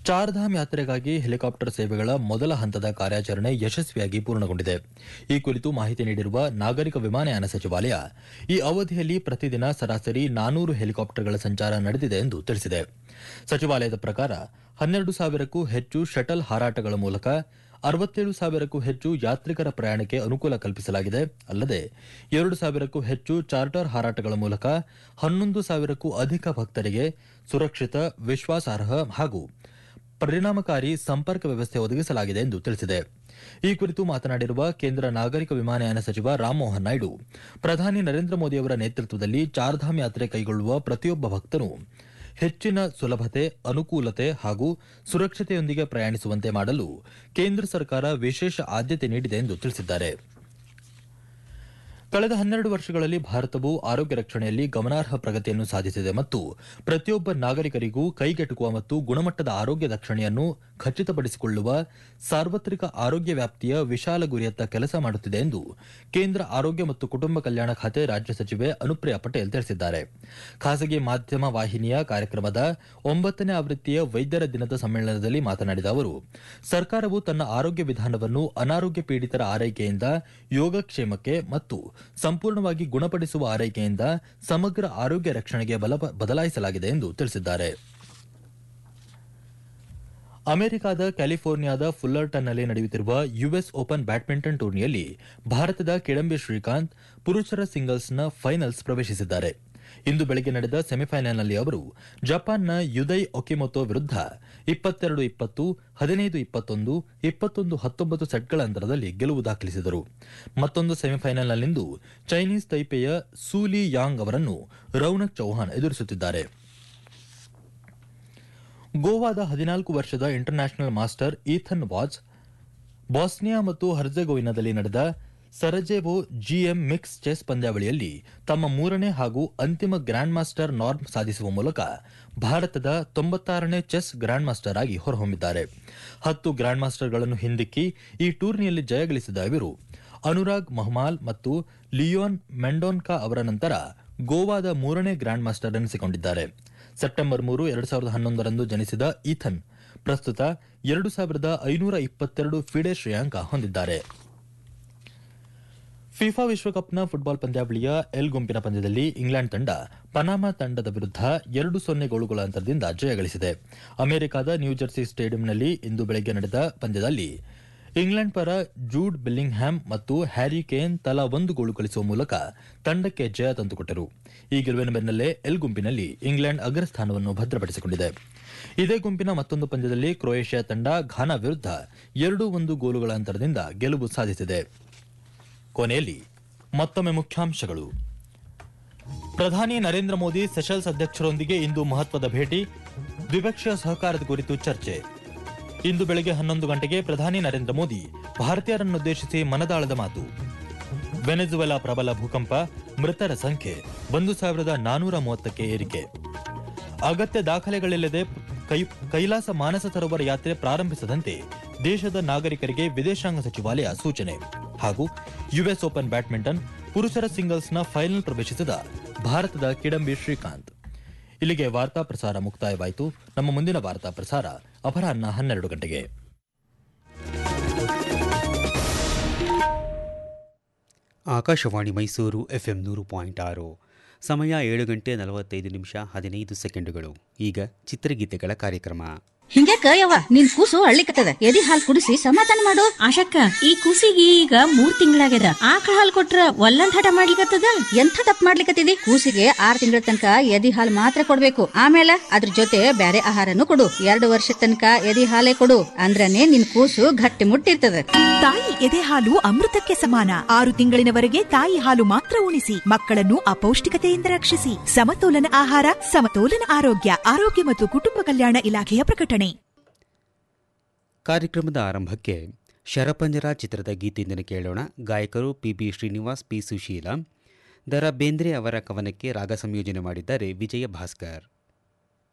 Chardham ಯಾತ್ರೆಗಾಗಿ helicopter ಸೇವೆಗಳ ಮೊದಲ ಹಂತದ ಕಾರ್ಯಾಚರಣೆ ಯಶಸ್ವಿಯಾಗಿ ಪೂರ್ಣಗೊಂಡಿದೆ ಈ ಕುರಿತು ಮಾಹಿತಿ ನೀಡಿರುವ ನಾಗರಿಕ ವಿಮಾನಯಾನ ಸಚಿವಾಲಯ ಈ ಅವಧಿಯಲ್ಲಿ ಪ್ರತಿದಿನ ಸರಾಸರಿ ನಾನೂರು ಹೆಲಿಕಾಪ್ಟರ್ಗಳ ಸಂಚಾರ ನಡೆದಿದೆ ಎಂದು ತಿಳಿಸಿದೆ ಸಚಿವಾಲಯದ ಪ್ರಕಾರ ಹನ್ನೆರಡು ಸಾವಿರಕ್ಕೂ ಹೆಚ್ಚು ಶಟಲ್ ಹಾರಾಟಗಳ ಮೂಲಕ ಅರವತ್ತೇಳು ಸಾವಿರಕ್ಕೂ ಹೆಚ್ಚು ಯಾತ್ರಿಕರ ಪ್ರಯಾಣಕ್ಕೆ ಅನುಕೂಲ ಕಲ್ಪಿಸಲಾಗಿದೆ ಅಲ್ಲದೆ ಎರಡು ಸಾವಿರಕ್ಕೂ ಹೆಚ್ಚು ಚಾರ್ಟರ್ ಹಾರಾಟಗಳ ಮೂಲಕ ಹನ್ನೊಂದು ಸಾವಿರಕ್ಕೂ ಅಧಿಕ ಭಕ್ತರಿಗೆ ಸುರಕ್ಷಿತ ವಿಶ್ವಾಸಾರ್ಹ ಹಾಗೂ ಪರಿಣಾಮಕಾರಿ ಸಂಪರ್ಕ ವ್ಯವಸ್ಥೆ ಒದಗಿಸಲಾಗಿದೆ ಎಂದು ತಿಳಿಸಿದೆ ಈ ಕುರಿತು ಮಾತನಾಡಿರುವ ಕೇಂದ್ರ ನಾಗರಿಕ ವಿಮಾನಯಾನ ಸಚಿವ ರಾಮಮೋಹನ್ ನಾಯ್ಡು ಪ್ರಧಾನಿ ನರೇಂದ್ರ ಮೋದಿಯವರ ನೇತೃತ್ವದಲ್ಲಿ ಚಾರ್ಧಾಮ್ ಯಾತ್ರೆ ಕೈಗೊಳ್ಳುವ ಪ್ರತಿಯೊಬ್ಬ ಭಕ್ತನು ಹೆಚ್ಚಿನ ಸುಲಭತೆ ಅನುಕೂಲತೆ ಹಾಗೂ ಸುರಕ್ಷತೆಯೊಂದಿಗೆ ಪ್ರಯಾಣಿಸುವಂತೆ ಮಾಡಲು ಕೇಂದ್ರ ಸರ್ಕಾರ ವಿಶೇಷ ಆದ್ಯತೆ ನೀಡಿದೆ ಎಂದು ತಿಳಿಸಿದ್ದಾರೆ ಕಳೆದ ಹನ್ನೆರಡು ವರ್ಷಗಳಲ್ಲಿ ಭಾರತವು ಆರೋಗ್ಯ ರಕ್ಷಣೆಯಲ್ಲಿ ಗಮನಾರ್ಹ ಪ್ರಗತಿಯನ್ನು ಸಾಧಿಸಿದೆ ಮತ್ತು ಪ್ರತಿಯೊಬ್ಬ ನಾಗರಿಕರಿಗೂ ಕೈಗೆಟುಕುವ ಮತ್ತು ಗುಣಮಟ್ಟದ ಆರೋಗ್ಯ ರಕ್ಷಣೆಯನ್ನು ಖಚಿತಪಡಿಸಿಕೊಳ್ಳುವ ಸಾರ್ವತ್ರಿಕ ಆರೋಗ್ಯ ವ್ಯಾಪ್ತಿಯ ವಿಶಾಲ ಗುರಿಯತ್ತ ಕೆಲಸ ಮಾಡುತ್ತಿದೆ ಎಂದು ಕೇಂದ್ರ ಆರೋಗ್ಯ ಮತ್ತು ಕುಟುಂಬ ಕಲ್ಯಾಣ ಖಾತೆ ರಾಜ್ಯ ಸಚಿವೆ ಅನುಪ್ರಿಯಾ ಪಟೇಲ್ ತಿಳಿಸಿದ್ದಾರೆ ಖಾಸಗಿ ಮಾಧ್ಯಮ ವಾಹಿನಿಯ ಕಾರ್ಯಕ್ರಮದ ಒಂಬತ್ತನೇ ಆವೃತ್ತಿಯ ವೈದ್ಯರ ದಿನದ ಸಮ್ಮೇಳನದಲ್ಲಿ ಮಾತನಾಡಿದ ಅವರು ಸರ್ಕಾರವು ತನ್ನ ಆರೋಗ್ಯ ವಿಧಾನವನ್ನು ಅನಾರೋಗ್ಯ ಪೀಡಿತರ ಆರೈಕೆಯಿಂದ ಯೋಗಕ್ಷೇಮಕ್ಕೆ ಮತ್ತು ಸಂಪೂರ್ಣವಾಗಿ ಗುಣಪಡಿಸುವ ಆರೈಕೆಯಿಂದ ಸಮಗ್ರ ಆರೋಗ್ಯ ರಕ್ಷಣೆಗೆ ಬಲ- ಬದಲಾಯಿಸಲಾಗಿದೆ ಎಂದು ತಿಳಿಸಿದ್ದಾರೆ ಅಮೆರಿಕದ ಕ್ಯಾಲಿಫೋರ್ನಿಯಾದ ಫುಲ್ಲರ್ಟನ್ನಲ್ಲಿ ನಡೆಯುತ್ತಿರುವ ಯುಎಸ್ ಓಪನ್ ಬ್ಯಾಡ್ಮಿಂಟನ್ ಟೂರ್ನಿಯಲ್ಲಿ ಭಾರತದ ಕಿಡಂಬಿ ಶ್ರೀಕಾಂತ್ ಪುರುಷರ ಸಿಂಗಲ್ಸ್ನ ಫೈನಲ್ಸ್ ಪ್ರವೇಶಿಸಿದ್ದಾರೆ ಇಂದು ಬೆಳಗ್ಗೆ ನಡೆದ ಸೆಮಿಫೈನಲ್ನಲ್ಲಿ ಅವರು ಜಪಾನ್ನ ಯುದೈ ಒಕಿಮೊತೊ ವಿರುದ್ಧ ಇಪ್ಪತ್ತೆರಡು ಇಪ್ಪತ್ತು ಹದಿನೈದು ಇಪ್ಪತ್ತೊಂದು ಇಪ್ಪತ್ತೊಂದು ಹತ್ತೊಂಬತ್ತು ಸೆಟ್ಗಳ ಅಂತರದಲ್ಲಿ ಗೆಲುವು ದಾಖಲಿಸಿದರು ಮತ್ತೊಂದು ಸೆಮಿಫೈನಲ್ನಲ್ಲಿಂದು ಚೈನೀಸ್ ತೈಪೆಯ ಸೂಲಿ ಯಾಂಗ್ ಅವರನ್ನು ರೌನಕ್ ಚೌಹಾಣ್ ಎದುರಿಸುತ್ತಿದ್ದಾರೆ ಗೋವಾದ ಹದಿನಾಲ್ಕು ವರ್ಷದ international master Ethan Vaz Bosnia ಮತ್ತು ಹರ್ಜೆಗೋವಿನಾದಲ್ಲಿ ನಡೆದ ಸರಜೆವೋ ಜಿಎಂ ಮಿಕ್ಸ್ ಚೆಸ್ ಪಂದ್ಯಾವಳಿಯಲ್ಲಿ ತಮ್ಮ ಮೂರನೇ ಹಾಗೂ ಅಂತಿಮ ಗ್ರ್ಯಾಂಡ್ ಮಾಸ್ಟರ್ ನಾರ್ಮ್ ಸಾಧಿಸುವ ಮೂಲಕ ಭಾರತದ ತೊಂಬತ್ತಾರನೇ ಚೆಸ್ ಗ್ರ್ಯಾಂಡ್ ಮಾಸ್ಟರ್ ಆಗಿ ಹೊರಹೊಮ್ಮಿದ್ದಾರೆ ಹತ್ತು ಗ್ರ್ಯಾಂಡ್ ಮಾಸ್ಟರ್ಗಳನ್ನು ಹಿಂದಿಕ್ಕಿ ಈ ಟೂರ್ನಿಯಲ್ಲಿ ಜಯಗಳಿಸಿದ ಇವರು ಅನುರಾಗ್ ಮಹಮಾಲ್ ಮತ್ತು ಲಿಯೋನ್ ಮೆಂಡೋನ್ಕಾ ಅವರ ನಂತರ ಗೋವಾದ ಮೂರನೇ ಗ್ರ್ಯಾಂಡ್ ಮಾಸ್ಟರ್ ಎನಿಸಿಕೊಂಡಿದ್ದಾರೆ ಸೆಪ್ಟೆಂಬರ್ ಮೂರು ಎರಡು ಸಾವಿರದ ಹನ್ನೊಂದರಂದು ಜನಿಸಿದ ಈಥನ್ ಪ್ರಸ್ತುತ ಎರಡು ಸಾವಿರದ ಐನೂರ ಇಪ್ಪತ್ತೆರಡು ಫಿಡೆ ಶ್ರೇಯಾಂಕ ಹೊಂದಿದ್ದಾರೆ ಫಿಫಾ ವಿಶ್ವಕಪ್ನ ಫುಟ್ಬಾಲ್ ಪಂದ್ಯಾವಳಿಯ ಎಲ್ ಗುಂಪಿನ ಪಂದ್ಯದಲ್ಲಿ ಇಂಗ್ಲೆಂಡ್ ತಂಡ ಪನಾಮಾ ತಂಡದ ವಿರುದ್ಧ ಎರಡು ಸೊನ್ನೆ ಗೋಲುಗಳ ಅಂತರದಿಂದ ಜಯಗಳಿಸಿದೆ ಅಮೆರಿಕದ ನ್ಯೂಜೆರ್ಸಿ ಸ್ಟೇಡಿಯಂನಲ್ಲಿ ಇಂದು ಬೆಳಗ್ಗೆ ನಡೆದ ಪಂದ್ಯದಲ್ಲಿ ಇಂಗ್ಲೆಂಡ್ ಪರ ಜೂಡ್ ಬಿಲ್ಲಿಂಗ್ಹ್ಯಾಮ್ ಮತ್ತು ಹ್ಯಾರಿ ಕೇನ್ ತಲಾ ಒಂದು ಗೋಲು ಗಳಿಸುವ ಮೂಲಕ ತಂಡಕ್ಕೆ ಜಯ ತಂದುಕೊಟ್ಟರು ಈ ಗೆಲುವಿನ ಬೆನ್ನಲ್ಲೇ ಎಲ್ ಗುಂಪಿನಲ್ಲಿ ಇಂಗ್ಲೆಂಡ್ ಅಗ್ರಸ್ಥಾನವನ್ನು ಭದ್ರಪಡಿಸಿಕೊಂಡಿದೆ ಇದೇ ಗುಂಪಿನ ಮತ್ತೊಂದು ಪಂದ್ಯದಲ್ಲಿ ಕ್ರೊಯೇಷಿಯಾ ತಂಡ ಘಾನಾ ವಿರುದ್ಧ ಎರಡು ಒಂದು ಗೋಲುಗಳ ಅಂತರದಿಂದ ಗೆಲುವು ಸಾಧಿಸಿದೆ ಕೊನೆಯಲ್ಲಿ ಮತ್ತೊಮ್ಮೆ ಮುಖ್ಯಾಂಶಗಳು ಪ್ರಧಾನಿ ನರೇಂದ್ರ ಮೋದಿ ಸೆಷಲ್ಸ್ ಅಧ್ಯಕ್ಷರೊಂದಿಗೆ ಇಂದು ಮಹತ್ವದ ಭೇಟಿ ದ್ವಿಪಕ್ಷೀಯ ಸಹಕಾರದ ಕುರಿತು ಚರ್ಚೆ ಇಂದು ಬೆಳಗ್ಗೆ ಹನ್ನೊಂದು ಗಂಟೆಗೆ ಪ್ರಧಾನಿ ನರೇಂದ್ರ ಮೋದಿ ಭಾರತೀಯರನ್ನುದ್ದೇಶಿಸಿ ಮನದಾಳದ ಮಾತು ವೆನೆಜುವೆಲಾ ಪ್ರಬಲ ಭೂಕಂಪ ಮೃತರ ಸಂಖ್ಯೆ ಒಂದು ಸಾವಿರದ ನಾನೂರ ಮೂವತ್ತಕ್ಕೆ ಏರಿಕೆ ಅಗತ್ಯ ದಾಖಲೆಗಳಿಲ್ಲದೆ ಕೈ ಕೈಲಾಸ ಮಾನಸ ಸರೋವರ ಯಾತ್ರೆ ಪ್ರಾರಂಭಿಸದಂತೆ ದೇಶದ ನಾಗರಿಕರಿಗೆ ವಿದೇಶಾಂಗ ಸಚಿವಾಲಯ ಸೂಚನೆ ಹಾಗೂ ಯುಎಸ್ ಓಪನ್ ಬ್ಯಾಡ್ಮಿಂಟನ್ ಪುರುಷರ ಸಿಂಗಲ್ಸ್ನ ಫೈನಲ್ ಪ್ರವೇಶಿಸಿದ ಭಾರತದ ಕಿಡಂಬಿ ಶ್ರೀಕಾಂತ್ ಇಲ್ಲಿಗೆ ವಾರ್ತಾ ಪ್ರಸಾರ ಮುಕ್ತಾಯವಾಯಿತು ನಮ್ಮ ಮುಂದಿನ ವಾರ್ತಾ ಪ್ರಸಾರ ಅಪರಾಹ್ನ ಹನ್ನೆರಡು ಗಂಟೆಗೆ ಆಕಾಶವಾಣಿ ಮೈಸೂರು ಎಫ್ ಎಂ ನೂರು ಪಾಯಿಂಟ್ ಆರು ಸಮಯ ಏಳು ಗಂಟೆ ನಲವತ್ತೈದು ನಿಮಿಷ ಹದಿನೈದು ಸೆಕೆಂಡುಗಳು ಈಗ ಚಿತ್ರಗೀತೆಗಳ ಕಾರ್ಯಕ್ರಮ ಹಿಂಗ್ಯಾಕ ಯವ್ವ ನಿನ್ ಕೂಸು ಅಳ್ಳಿಕತ್ತದ ಎದಿ ಹಾಲ್ ಕುಡಿಸಿ ಸಮಾಧಾನ ಮಾಡು ಆಶಕ್ಕ ಈ ಕೂಸಿಗೆ ಈಗ ಮೂರ್ ತಿಂಗಳಾಗ್ಯದ ಆಕಳ ಹಾಲ್ ಕೊಟ್ರ ಒಲ್ಲಂದ್ ಹಠ ಮಾಡ್ಲಿಕತ್ತದ ಎಂಥ ತಪ್ಪು ಮಾಡ್ಲಿಕತ್ತಿದಿ ಕೂಸಿಗೆ ಆರ್ ತಿಂಗಳ ತನಕ ಎದಿ ಹಾಲ್ ಮಾತ್ರ ಕೊಡ್ಬೇಕು ಆಮೇಲೆ ಅದ್ರ ಜೊತೆ ಬ್ಯಾರೆ ಆಹಾರನು ಕೊಡು ಎರಡು ವರ್ಷ ತನಕ ಎದಿ ಹಾಲೇ ಕೊಡು ಅಂದ್ರನೇ ನಿನ್ ಕೂಸು ಗಟ್ಟಿ ಮುಟ್ಟಿರ್ತದ ತಾಯಿ ಎದೆ ಹಾಲು ಅಮೃತಕ್ಕೆ ಸಮಾನ ಆರು ತಿಂಗಳಿನವರೆಗೆ ತಾಯಿ ಹಾಲು ಮಾತ್ರ ಉಣಿಸಿ ಮಕ್ಕಳನ್ನು ಅಪೌಷ್ಟಿಕತೆಯಿಂದ ರಕ್ಷಿಸಿ ಸಮತೋಲನ ಆಹಾರ ಸಮತೋಲನ ಆರೋಗ್ಯ ಆರೋಗ್ಯ ಮತ್ತು ಕುಟುಂಬ ಕಲ್ಯಾಣ ಇಲಾಖೆಯ ಪ್ರಕಟಣೆ ಕಾರ್ಯಕ್ರಮದ ಆರಂಭಕ್ಕೆ ಶರಪಂಜರ ಚಿತ್ರದ ಗೀತೆಯಿಂದಲೇ ಕೇಳೋಣ ಗಾಯಕರು P B Srinivas P Susheela Da Ra Bendre ಅವರ ಕವನಕ್ಕೆ ರಾಗ ಸಂಯೋಜನೆ ಮಾಡಿದ್ದಾರೆ ವಿಜಯ ಭಾಸ್ಕರ್